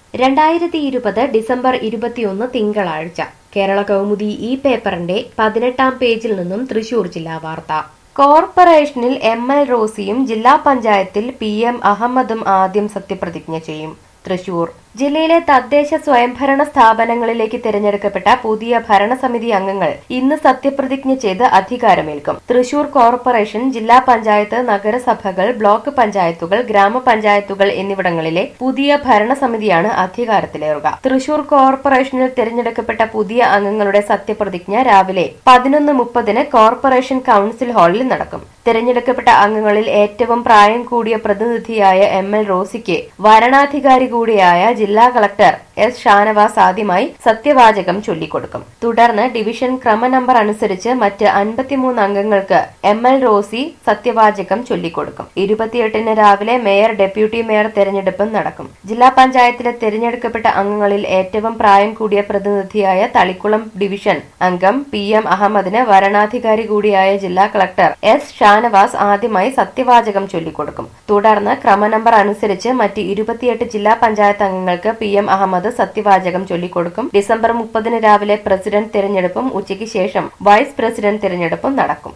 രണ്ടായിരത്തി ഇരുപത് ഡിസംബർ ഇരുപത്തിയൊന്ന് തിങ്കളാഴ്ച കേരള കൗമുദി ഈ പേപ്പറിന്റെ പതിനെട്ടാം പേജിൽ നിന്നും തൃശൂർ ജില്ലാ വാർത്ത കോർപ്പറേഷനിൽ എം എൽ റോസിയും ജില്ലാ പഞ്ചായത്തിൽ പി എം അഹമ്മദും ആദ്യം സത്യപ്രതിജ്ഞ ചെയ്യും തൃശൂർ ജില്ലയിലെ തദ്ദേശ സ്വയംഭരണ സ്ഥാപനങ്ങളിലേക്ക് തിരഞ്ഞെടുക്കപ്പെട്ട പുതിയ ഭരണസമിതി അംഗങ്ങൾ ഇന്ന് സത്യപ്രതിജ്ഞ ചെയ്ത് അധികാരമേൽക്കും തൃശൂർ കോർപ്പറേഷൻ ജില്ലാ പഞ്ചായത്ത് നഗരസഭകൾ ബ്ലോക്ക് പഞ്ചായത്തുകൾ ഗ്രാമപഞ്ചായത്തുകൾ എന്നിവിടങ്ങളിലെ പുതിയ ഭരണസമിതിയാണ് അധികാരത്തിലേറുക തൃശൂർ കോർപ്പറേഷനിൽ തിരഞ്ഞെടുക്കപ്പെട്ട പുതിയ അംഗങ്ങളുടെ സത്യപ്രതിജ്ഞ രാവിലെ പതിനൊന്ന് മുപ്പതിന് കോർപ്പറേഷൻ കൌൺസിൽ ഹാളിൽ നടക്കും തിരഞ്ഞെടുക്കപ്പെട്ട അംഗങ്ങളിൽ ഏറ്റവും പ്രായം കൂടിയ പ്രതിനിധിയായ എം എൽ റോസിക്ക് വരണാധികാരി കൂടിയായ ജില്ലാ കളക്ടർ എസ് ഷാനവാസ് ആദ്യമായി സത്യവാചകം ചൊല്ലിക്കൊടുക്കും തുടർന്ന് ഡിവിഷൻ ക്രമ നമ്പർ അനുസരിച്ച് മറ്റ് അൻപത്തിമൂന്ന് അംഗങ്ങൾക്ക് എം എൽ റോസി സത്യവാചകം ചൊല്ലിക്കൊടുക്കും ഇരുപത്തിയെട്ടിന് രാവിലെ മേയർ ഡെപ്യൂട്ടി മേയർ തെരഞ്ഞെടുപ്പും നടക്കും ജില്ലാ പഞ്ചായത്തിലെ തിരഞ്ഞെടുക്കപ്പെട്ട അംഗങ്ങളിൽ ഏറ്റവും പ്രായം കൂടിയ പ്രതിനിധിയായ തളിക്കുളം ഡിവിഷൻ അംഗം പി എം അഹമ്മദിന് വരണാധികാരി കൂടിയായ ജില്ലാ കളക്ടർ എസ് ഷാനവാസ് ആദ്യമായി സത്യവാചകം ചൊല്ലിക്കൊടുക്കും തുടർന്ന് ക്രമ നമ്പർ അനുസരിച്ച് മറ്റ് ഇരുപത്തിയെട്ട് ജില്ലാ പഞ്ചായത്ത് അംഗങ്ങൾക്ക് പി എം അഹമ്മദ് സത്യവാചകം ചൊല്ലിക്കൊടുക്കും ഡിസംബർ മുപ്പതിന് രാവിലെ പ്രസിഡന്റ് തിരഞ്ഞെടുപ്പും ഉച്ചയ്ക്ക് ശേഷം വൈസ് പ്രസിഡന്റ് തിരഞ്ഞെടുപ്പും നടക്കും